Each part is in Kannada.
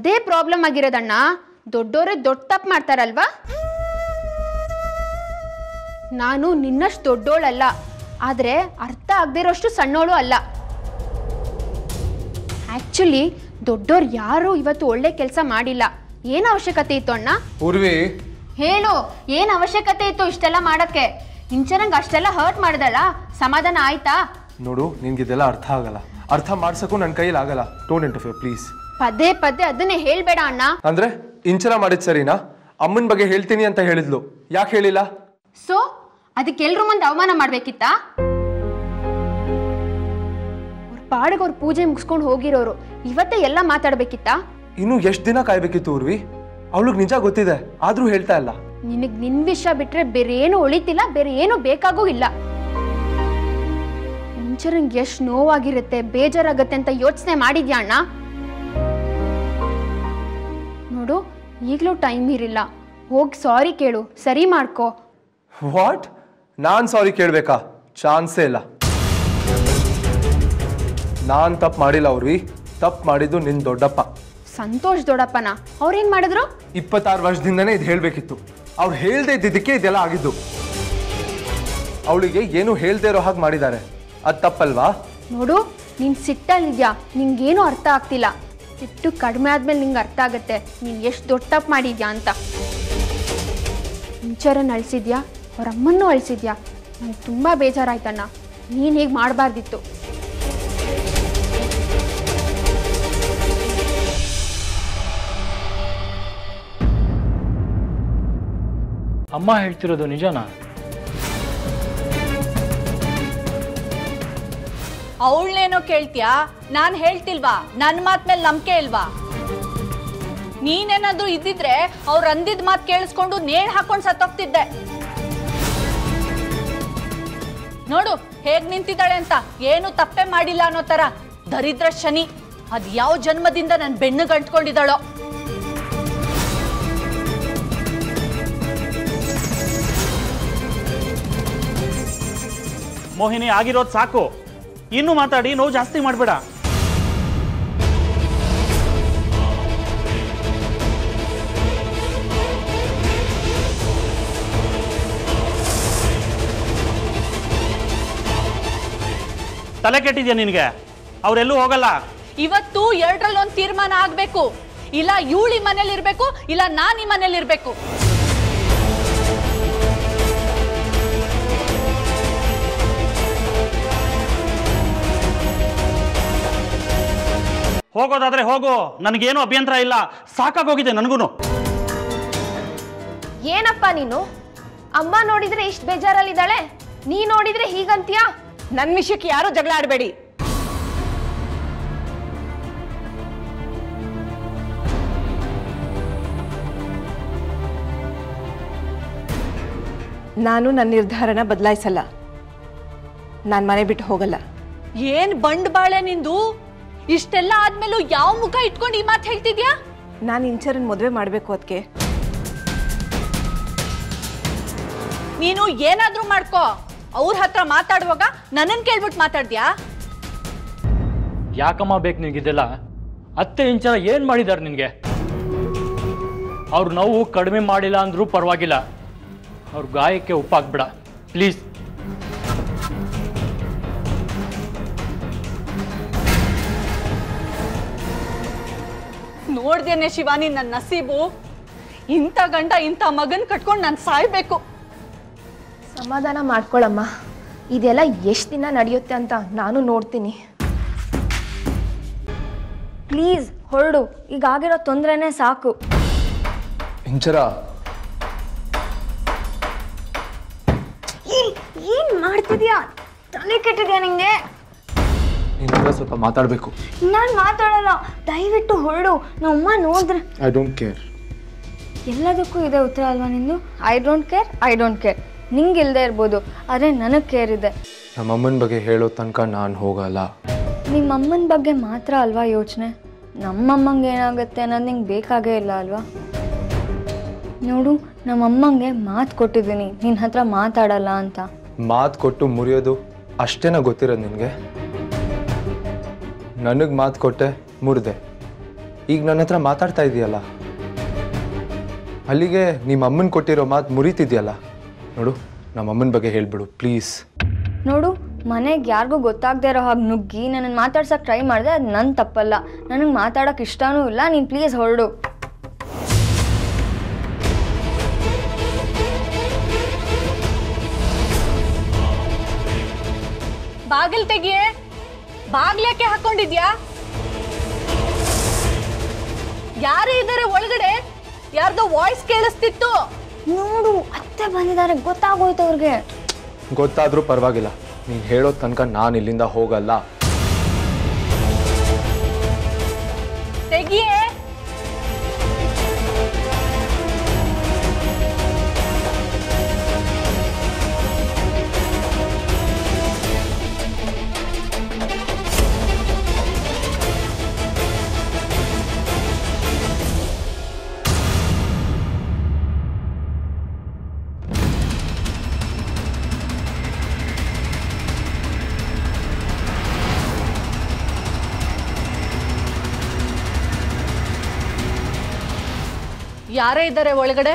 ಅದೇ ಪ್ರಾಬ್ಲಮ್ ಆಗಿರೋದಣ್ಣ ದೊಡ್ಡೋರೇ ದೊಡ್ಡ ತಪ್ಪು ಮಾಡ್ತಾರಲ್ವಾ ನಾನು ನಿನ್ನಷ್ಟು ದೊಡ್ಡೋಳಲ್ಲ ಆದರೆ ಅರ್ಥ ಆಗದಿರೋಷ್ಟು ಸಣ್ಣೋಳು ಅಲ್ಲ ಆ್ಯಕ್ಚುಲಿ ದೊಡ್ಡೋರು ಯಾರೂ ಇವತ್ತು ಒಳ್ಳೆ ಕೆಲಸ ಮಾಡಿಲ್ಲ ಏನು ಅವಶ್ಯಕತೆ ಇತ್ತು ಅಣ್ಣ ಪೂರ್ವಿ ಹೇಳು ಏನು ಅವಶ್ಯಕತೆ ಇತ್ತು ಇಷ್ಟೆಲ್ಲ ಮಾಡೋಕ್ಕೆ ಇಂಚರಂಗ್ ಅಷ್ಟೆಲ್ಲ ಹರ್ಟ್ ಮಾಡ್ದಲ್ಲ ಸಮಾಧಾನ ಆಯ್ತಾ ನೋಡು ನಿನ್ಗಿದೆಲ್ಲ ಅರ್ಥ ಆಗಲ್ಲ ಅರ್ಥ ಮಾಡ್ಸಕ್ಕೂ ನನ್ನ ಕೈಯಲ್ಲಿ ಆಗಲ್ಲ ಡೋಂಟ್ ಇಂಟರ್ಫಿಯರ್ ಪ್ಲೀಸ್ ಪದೇ ಪದೇ ಅದನ್ನೇ ಹೇಳ್ಬೇಡ ಅಣ್ಣ ಅಂದ್ರೆ ಇಂಚರ ಮಾಡಿದ್ ಸರಿನಾ ಅಮ್ಮನ ಬಗ್ಗೆ ಹೇಳ್ತೀನಿ ಅಂತ ಹೇಳಿದ್ಲು ಯಾಕೆ ಹೇಳಿಲ್ಲ ಸೊ ಅದಕ್ಕೆ ಎಲ್ರ ಮುಂದೆ ಅವಮಾನ ಮಾಡ್ಬೇಕಿತ್ತಾ ಅವ್ರ ಪಾಡಿಗೆ ಅವ್ರ ಪೂಜೆ ಮುಗಿಸ್ಕೊಂಡು ಹೋಗಿರೋರು ಇವತ್ತೇ ಎಲ್ಲ ಮಾತಾಡ್ಬೇಕಿತ್ತಾ ಇನ್ನು ಎಷ್ಟು ದಿನ ಕಾಯ್ಬೇಕಿತ್ತು ಊರ್ವಿ ಅವಳಿಗೆ ನಿಜ ಗೊತ್ತಿದೆ ಆದ್ರೂ ಹೇಳ್ತಾ ಇಲ್ಲ ನಿನಗ್ ನಿನ್ ವಿಷಯ ಬಿಟ್ರೆ ಬೇರೆ ಏನು ಉಳಿತಿಲ್ಲ ಬೇರೆ ಏನು ಬೇಕಾಗೂ ಇಲ್ಲ ಇಂಚರಂಗ್ ಎಷ್ಟು ನೋವಾಗಿರುತ್ತೆ ಬೇಜಾರಾಗತ್ತೆ ಅಂತ ಯೋಚನೆ ಮಾಡಿದ್ಯಾ ಅಣ್ಣ ನೋಡು ಈಗಲೂ ಟೈಮ್ ಇರಿಲ್ಲ ಹೋಗಿ ಸಾರಿ ಕೇಳು ಸರಿ ಮಾಡ್ಕೋ ವಾಟ್ ನಾನ್ ಸಾರಿ ಕೇಳ್ಬೇಕಾ ಚಾನ್ಸೇ ಇಲ್ಲ ನಾನ್ ತಪ್ಪು ಮಾಡಿಲ್ಲ ಅವ್ರಿ ತಪ್ಪು ಮಾಡಿದ್ದು ನಿನ್ ದೊಡ್ಡಪ್ಪ ಸಂತೋಷ್ ದೊಡ್ಡಪ್ಪನ ಅವ್ರೇನ್ ಮಾಡಿದ್ರು ಇಪ್ಪತ್ತಾರು ವರ್ಷದಿಂದನೇ ಇದು ಹೇಳ್ಬೇಕಿತ್ತು ಅವ್ರು ಹೇಳ್ದೆ ಇದ್ದಿದ್ದಕ್ಕೆ ಇದೆಲ್ಲ ಆಗಿದ್ದು ಅವಳಿಗೆ ಏನು ಹೇಳ್ದೇ ಇರೋ ಹಾಗೆ ಮಾಡಿದ್ದಾರೆ ಅದು ತಪ್ಪಲ್ವಾ ನೋಡು ನೀನ್ ಸಿಟ್ಟಲ್ಲಿದ್ಯಾ ನಿಂಗೇನು ಅರ್ಥ ಆಗ್ತಿಲ್ಲ ಸಿಟ್ಟು ಕಡಿಮೆ ಆದ್ಮೇಲೆ ನಿಂಗೆ ಅರ್ಥ ಆಗುತ್ತೆ ನೀನ್ ಎಷ್ಟು ದೊಡ್ಡ ತಪ್ಪು ಮಾಡಿದ್ಯಾ ಅಂತ ಇಂಚರನ್ನ ಅಳಿಸಿದ್ಯಾ ಅವ್ರ ಅಮ್ಮನ್ನೂ ಅಳಿಸಿದ್ಯಾ ನಂಗೆ ತುಂಬ ಬೇಜಾರಾಯ್ತಣ್ಣ ನೀನು ಹೀಗೆ ಮಾಡಬಾರ್ದಿತ್ತು ಅಮ್ಮ ಹೇಳ್ತಿರೋದು ನಿಜನಾ ಅವಳನ್ನೇನೋ ಕೇಳ್ತ್ಯಾ ನಾನ್ ಹೇಳ್ತಿಲ್ವಾ ನನ್ ಮಾತ್ ಮೇಲೆ ನಂಬಿಕೆ ಇಲ್ವಾ ನೀನೇನಾದ್ರೂ ಇದ್ದಿದ್ರೆ ಅವ್ರು ಅಂದಿದ್ ಮಾತ್ ಕೇಳಿಸ್ಕೊಂಡು ನೇಣ್ ಹಾಕೊಂಡ್ ಸತ್ತೋಗ್ತಿದ್ದೆ ನೋಡು ಹೇಗ್ ನಿಂತಿದ್ದಾಳೆ ಅಂತ ಏನು ತಪ್ಪೆ ಮಾಡಿಲ್ಲ ಅನ್ನೋ ತರ ದರಿದ್ರ ಶನಿ ಅದ್ ಯಾವ ಜನ್ಮದಿಂದ ನನ್ ಬೆನ್ನು ಗಂಟ್ಕೊಂಡಿದ್ದಾಳೋ ಮೋಹಿನಿ ಆಗಿರೋದು ಸಾಕು ಇನ್ನು ಮಾತಾಡಿ ನೋವು ಜಾಸ್ತಿ ಮಾಡಬೇಡ ತಲೆ ಕೆಟ್ಟಿದ್ಯಾ ನಿನಗೆ ಅವರೆಲ್ಲೂ ಹೋಗಲ್ಲ ಇವತ್ತು ಎರಡರಲ್ಲಿ ಒಂದ್ ತೀರ್ಮಾನ ಆಗ್ಬೇಕು ಇಲ್ಲ ಇವಳಿ ಮನೇಲಿ ಇರ್ಬೇಕು ಇಲ್ಲ ನಾನ್ ಈ ಮನೇಲಿ ಇರ್ಬೇಕು ಹೋಗೋದಾದ್ರೆ ಹೋಗು ನನಗೇನು ಅಭ್ಯಂತರ ಇಲ್ಲ ಸಾಕಾಗೋಗಿದೆ ನನಗೂ ಏನಪ್ಪ ನೀನು ಅಮ್ಮ ನೋಡಿದ್ರೆ ಇಷ್ಟು ಬೇಜಾರಲ್ಲಿದ್ದಾಳೆ ನೀ ನೋಡಿದ್ರೆ ಹೀಗಂತೀಯಾ ನನ್ನ ವಿಷಯಕ್ಕೆ ಯಾರು ಜಗಳ ಆಡಬೇಡಿ ನಾನು ನನ್ನ ನಿರ್ಧಾರನ ಬದಲಾಯಿಸಲ್ಲ ನಾನು ಮನೆ ಬಿಟ್ಟು ಹೋಗಲ್ಲ ಏನ್ ಬಂಡ್ ಬಾಳೆ ನಿಂದು ಇಷ್ಟೆಲ್ಲ ಆದ್ಮೇಲೂ ಯಾವ ಮುಖ ಇಟ್ಕೊಂಡು ಈ ಮಾತು ಹೇಳ್ತಿದ್ಯಾ ನಾನು ಇಂಚರನ್ ಮದುವೆ ಮಾಡಬೇಕು ಅದಕ್ಕೆ ನೀನು ಏನಾದ್ರೂ ಮಾಡ್ಕೋ ಅವ್ರ ಹತ್ರ ಮಾತಾಡುವಾಗ ನನ್ನನ್ ಕೇಳ್ಬಿಟ್ಟು ಮಾತಾಡ್ದ್ಯಾ ಯಾಕಮ್ಮ ಬೇಕು ನಿನಗಿದೆಲ್ಲ ಅತ್ತೆ ಇಂಚನ ಏನು ಮಾಡಿದ್ದಾರೆ ನಿನಗೆ ಅವ್ರ ನೋವು ಕಡಿಮೆ ಮಾಡಿಲ್ಲ ಅಂದ್ರೂ ಪರವಾಗಿಲ್ಲ ಅವ್ರ ಗಾಯಕ್ಕೆ ಉಪ್ಪಾಕ್ಬಿಡ ಪ್ಲೀಸ್ ನೋಡ್ದೇನೆ ಶಿವಾನಿ ನನ್ನ ನಸೀಬು ಇಂಥ ಗಂಡ ಇಂಥ ಮಗನ್ ಕಟ್ಕೊಂಡು ನಾನು ಸಾಯ್ಬೇಕು ಸಮಾಧಾನ ಮಾಡ್ಕೊಳಮ್ಮ ಇದೆಲ್ಲ ಎಷ್ಟು ದಿನ ನಡೆಯುತ್ತೆ ಅಂತ ನಾನು ನೋಡ್ತೀನಿ ಪ್ಲೀಸ್ ಹೊರಡು ಈಗಾಗಿರೋ ತೊಂದರೆನೇ ಸಾಕು ಇಂಚರ ಏನ್ ಮಾಡ್ತಿದ್ಯಾ ತಲೆ ಕೆಟ್ಟಿದ್ಯಾ ನಿಂಗೆ ನಿನ್ನ ಸ್ವಲ್ಪ ಮಾತಾಡಬೇಕು ನಾನು ಮಾತಾಡಲ್ಲ ದಯವಿಟ್ಟು ಹೊರಡು ನಮ್ಮಮ್ಮ ನೋಡಿದ್ರೆ ಐ ಡೋಂಟ್ ಕೇರ್ ಎಲ್ಲದಕ್ಕೂ ಇದೆ ಉತ್ತರ ಅಲ್ವಾ ನಿಂದು I don't care I don't care ನಿಂಗೆ ಇಲ್ಲದೆ ಇರ್ಬೋದು ಆದರೆ ನನಗೆ ಕೇರ್ ಇದೆ ನಮ್ಮ ಅಮ್ಮನ ಬಗ್ಗೆ ಹೇಳೋ ತನಕ ನಾನು ಹೋಗಲ್ಲ ನಿಮ್ಮ ಅಮ್ಮನ ಬಗ್ಗೆ ಮಾತ್ರ ಅಲ್ವಾ ಯೋಚನೆ ನಮ್ಮಮ್ಮಂಗೆ ಏನಾಗುತ್ತೆ ಅನ್ನೋದು ನಿಂಗೆ ಬೇಕಾಗೇ ಇಲ್ಲ ಅಲ್ವಾ ನೋಡು ನಮ್ಮ ಅಮ್ಮಂಗೆ ಮಾತು ಕೊಟ್ಟಿದ್ದೀನಿ ನಿನ್ನ ಹತ್ರ ಮಾತಾಡಲ್ಲ ಅಂತ ಮಾತು ಕೊಟ್ಟು ಮುರಿಯೋದು ಅಷ್ಟೇನ ಗೊತ್ತಿರೋದು ನಿನಗೆ ನನಗೆ ಮಾತು ಕೊಟ್ಟೆ ಮುರಿದೆ ಈಗ ನನ್ನ ಹತ್ರ ಮಾತಾಡ್ತಾ ಇದೆಯಲ್ಲ ಅಲ್ಲಿಗೆ ನಿಮ್ಮ ಅಮ್ಮನ ಕೊಟ್ಟಿರೋ ಮಾತು ಮುರಿತಿದ್ಯಲ್ಲ ನೋಡು ನಮ್ಮ ಅಮ್ಮನ ಬಗ್ಗೆ ಹೇಳ್ಬಿಡು ಪ್ಲೀಸ್ ನೋಡು ಮನೆಗೆ ಯಾರಿಗೂ ಗೊತ್ತಾಗದೇ ಇರೋ ಹಾಗೆ ನುಗ್ಗಿ ನನ್ನನ್ನು ಮಾತಾಡ್ಸಕ್ಕೆ ಟ್ರೈ ಮಾಡಿದೆ ಅದು ನನ್ನ ತಪ್ಪಲ್ಲ ನನಗೆ ಮಾತಾಡೋಕೆ ಇಷ್ಟನೂ ಇಲ್ಲ ನೀನು ಪ್ಲೀಸ್ ಹೊರಡು ಬಾಗಿಲ್ ತೆಗಿಯೇ ಬಾಗ್ಲ್ಯಾಕೆ ಹಾಕೊಂಡಿದ್ಯಾ ಯಾರು ಇದ್ದಾರೆ ಒಳಗಡೆ ಯಾರ್ದೋ ವಾಯ್ಸ್ ಕೇಳಿಸ್ತಿತ್ತು ನೋಡು ಅತ್ತೆ ಬಂದಿದ್ದಾರೆ ಗೊತ್ತಾಗೋಯ್ತು ಅವ್ರಿಗೆ ಗೊತ್ತಾದರೂ ಪರವಾಗಿಲ್ಲ ನೀನು ಹೇಳೋ ತನಕ ನಾನು ಇಲ್ಲಿಂದ ಹೋಗಲ್ಲ ತೆಗಿಯೇ ಯಾರೇ ಇದ್ದಾರೆ ಒಳಗಡೆ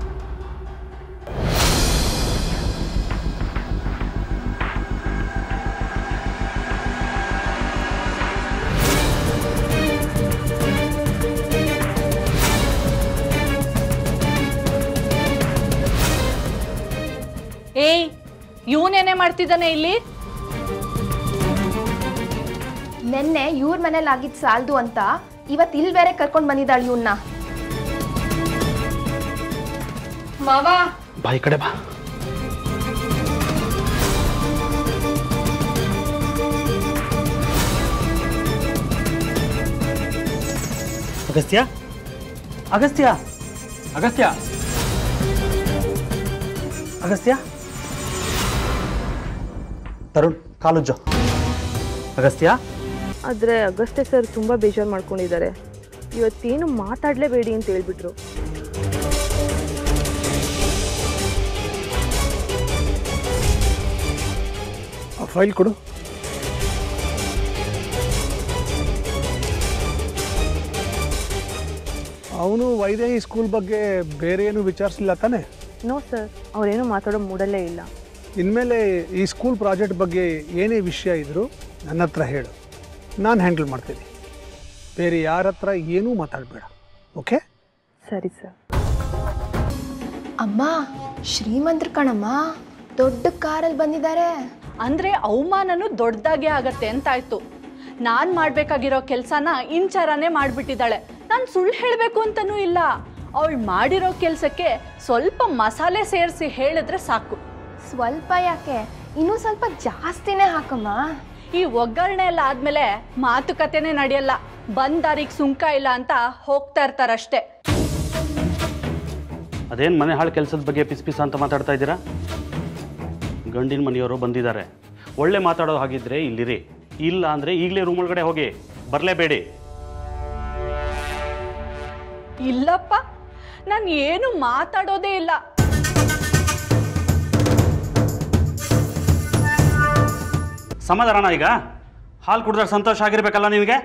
ಏಯ್ ಇವನೇನೇ ಮಾಡ್ತಿದ್ದಾನೆ ಇಲ್ಲಿ ನೆನ್ನೆ ಇವ್ರ ಮನೇಲಿ ಆಗಿದ್ದು ಸಾಲದು ಅಂತ ಇವತ್ತು ಇಲ್ಲಿ ಬೇರೆ ಕರ್ಕೊಂಡು ಬಂದಿದ್ದಾಳೆ ಇವನ್ನ ಮಾವ ಬಾಯಿ ಕಡೆ ಬಾ ಅಗಸ್ತ್ಯ ಅಗಸ್ತ್ಯ ಅಗಸ್ತ್ಯ ಅಗಸ್ತ್ಯ ತರುಣ್ ಕಾಲುಜ್ಜು ಅಗಸ್ತ್ಯ ಆದರೆ ಅಗಸ್ತ್ಯ ಸರ್ ತುಂಬ ಬೇಜಾರು ಮಾಡ್ಕೊಂಡಿದ್ದಾರೆ ಇವತ್ತೇನು ಮಾತಾಡಲೇಬೇಡಿ ಅಂತ ಹೇಳ್ಬಿಟ್ರು ಫೈಲ್ ಕೊಡು ಅವನು ವೈದೇಹಿ ಸ್ಕೂಲ್ ಬಗ್ಗೆ ಬೇರೆ ಏನು ವಿಚಾರಿಸಲಿಲ್ಲ ತಾನೆ ನೋ ಸರ್ ಅವರೇನು ಮಾತಾಡೋ ಮೂಡಲ್ಲೇ ಇಲ್ಲ ಇನ್ಮೇಲೆ ಈ ಸ್ಕೂಲ್ ಪ್ರಾಜೆಕ್ಟ್ ಬಗ್ಗೆ ಏನೇ ವಿಷಯ ಇದ್ದರೂ ನನ್ನ ಹತ್ರ ಹೇಳು ನಾನು ಹ್ಯಾಂಡಲ್ ಮಾಡ್ತೀನಿ ಬೇರೆ ಯಾರ ಹತ್ರ ಏನೂ ಮಾತಾಡಬೇಡ ಓಕೆ ಸರಿ ಸರ್ ಅಮ್ಮ ಶ್ರೀಮಂತ್ರ ಕಣಮ್ಮ ದೊಡ್ಡ ಕಾರಲ್ಲಿ ಬಂದಿದ್ದಾರೆ ಅಂದ್ರೆ ಅವಮಾನನು ದೊಡ್ಡದಾಗೆ ಆಗತ್ತೆ ಅಂತಾಯ್ತು ನಾನ್ ಮಾಡ್ಬೇಕಾಗಿರೋ ಕೆಲ್ಸನ ಇಂಚಾರನೇ ಮಾಡ್ಬಿಟ್ಟಿದ್ದಾಳೆ ನಾನು ಸುಳ್ಳು ಹೇಳಬೇಕು ಅಂತನೂ ಇಲ್ಲ ಅವಳು ಮಾಡಿರೋ ಕೆಲ್ಸಕ್ಕೆ ಸ್ವಲ್ಪ ಮಸಾಲೆ ಸೇರಿಸಿ ಹೇಳಿದ್ರೆ ಸಾಕು ಸ್ವಲ್ಪ ಯಾಕೆ ಇನ್ನೂ ಸ್ವಲ್ಪ ಜಾಸ್ತಿನೇ ಹಾಕಮ್ಮ ಈ ಒಗ್ಗರಣೆ ಎಲ್ಲ ಆದ್ಮೇಲೆ ಮಾತುಕತೆನೇ ನಡೆಯಲ್ಲ ಬಂದ್ ದಾರಿಗೆ ಸುಂಕ ಇಲ್ಲ ಅಂತ ಹೋಗ್ತಾ ಇರ್ತಾರಷ್ಟೇ ಅದೇನು ಮನೆ ಹಾಳು ಕೆಲಸದ ಬಗ್ಗೆ ಪಿಸ್ ಪಿಸ್ ಅಂತ ಮಾತಾಡ್ತಾ ಇದ್ದೀರಾ ಗಂಡಿನ ಮನೆಯವರು ಬಂದಿದ್ದಾರೆ ಒಳ್ಳೆ ಮಾತಾಡೋ ಹಾಗಿದ್ರೆ ಇಲ್ಲಿರಿ ಇಲ್ಲ ಅಂದರೆ ಈಗಲೇ ರೂಮ್ ಒಳಗಡೆ ಹೋಗಿ ಬರಲೇಬೇಡಿ ಇಲ್ಲಪ್ಪ ನಾನು ಏನು ಮಾತಾಡೋದೇ ಇಲ್ಲ ಸಮಾಧಾನ ಈಗ ಹಾಲು ಕುಡಿದ್ರೆ ಸಂತೋಷ ಆಗಿರ್ಬೇಕಲ್ಲ ನಿನಗೆ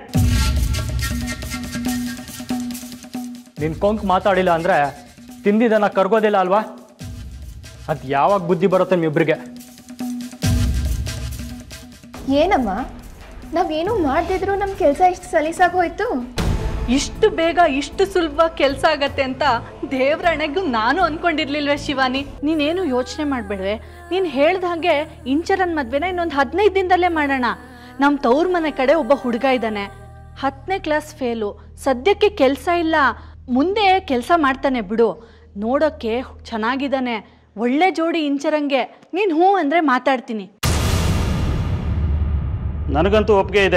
ನಿನ್ನ ಕೊಂಕ್ ಮಾತಾಡಿಲ್ಲ ಅಂದರೆ ತಿಂದಿದ್ದನ್ನ ಕರ್ಗೋದಿಲ್ಲ ಅಲ್ವಾ ಅದು ಯಾವಾಗ ಬುದ್ಧಿ ಬರುತ್ತೆ ನಿಮ್ಮಿಬ್ರಿಗೆ ಏನಮ್ಮ ನಾವೇನು ಮಾಡ್ದಿದ್ರು ನಮ್ಮ ಕೆಲಸ ಇಷ್ಟು ಸಲೀಸಾಗಿ ಹೋಯ್ತು ಇಷ್ಟು ಬೇಗ ಇಷ್ಟು ಸುಲಭ ಕೆಲಸ ಆಗತ್ತೆ ಅಂತ ದೇವ್ರಣೆಗೂ ನಾನು ಅನ್ಕೊಂಡಿರ್ಲಿಲ್ವೇ ಶಿವಾನಿ ನೀನೇನು ಯೋಚನೆ ಮಾಡಬೇಡ್ವೆ ನೀನು ಹೇಳ್ದ ಹಾಗೆ ಇಂಚರನ್ ಮದ್ವೆನ ಇನ್ನೊಂದು ಹದಿನೈದು ದಿನದಲ್ಲೇ ಮಾಡೋಣ ನಮ್ಮ ತವ್ರ ಮನೆ ಕಡೆ ಒಬ್ಬ ಹುಡುಗ ಇದ್ದಾನೆ ಹತ್ತನೇ ಕ್ಲಾಸ್ ಫೇಲು ಸದ್ಯಕ್ಕೆ ಕೆಲಸ ಇಲ್ಲ ಮುಂದೆ ಕೆಲಸ ಮಾಡ್ತಾನೆ ಬಿಡು ನೋಡೋಕ್ಕೆ ಚೆನ್ನಾಗಿದ್ದಾನೆ ಒಳ್ಳೆ ಜೋಡಿ ಇಂಚರಂಗೆ ನೀನು ಹ್ಞೂ ಅಂದರೆ ಮಾತಾಡ್ತೀನಿ ನನಗಂತೂ ಒಪ್ಪಿಗೆ ಇದೆ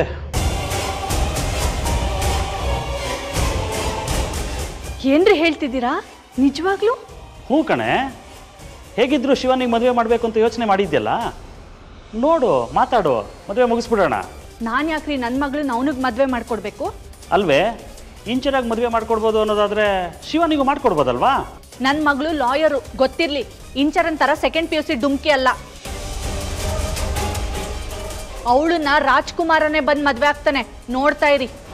ಏನ್ರಿ ಹೇಳ್ತಿದ್ದೀರಾ ನಿಜವಾಗ್ಲೂ ಹ್ಞೂ ಕಣೆ ಹೇಗಿದ್ರು ಶಿವನಿಗೆ ಮದುವೆ ಮಾಡಬೇಕು ಅಂತ ಯೋಚನೆ ಮಾಡಿದ್ಯಲ್ಲ ನೋಡು ಮಾತಾಡು ಮದುವೆ ಮುಗಿಸ್ಬಿಡೋಣ ನಾನು ಯಾಕ್ರಿ ನನ್ನ ಮಗಳನ್ನ ಅವನಿಗೆ ಮದುವೆ ಮಾಡ್ಕೊಡ್ಬೇಕು ಅಲ್ವೇ ಇಂಚರಾಗಿ ಮದುವೆ ಮಾಡ್ಕೊಡ್ಬೋದು ಅನ್ನೋದಾದ್ರೆ ಶಿವನಿಗೂ ಮಾಡ್ಕೊಡ್ಬೋದಲ್ವಾ ನನ್ನ ಮಗಳು ಲಾಯರು ಗೊತ್ತಿರ್ಲಿ ಇಂಚರನ್ ತರ ಸೆಕೆಂಡ್ ಪಿ ಯು ಸಿ ಡುಮ್ಕಿ ಅಲ್ಲ ಅವಳನ್ನ ರಾಜ್ಕುಮಾರನೇ ಬಂದು ಮದ್ವೆ ಆಗ್ತಾನೆ ನೋಡ್ತಾ ಇರಿ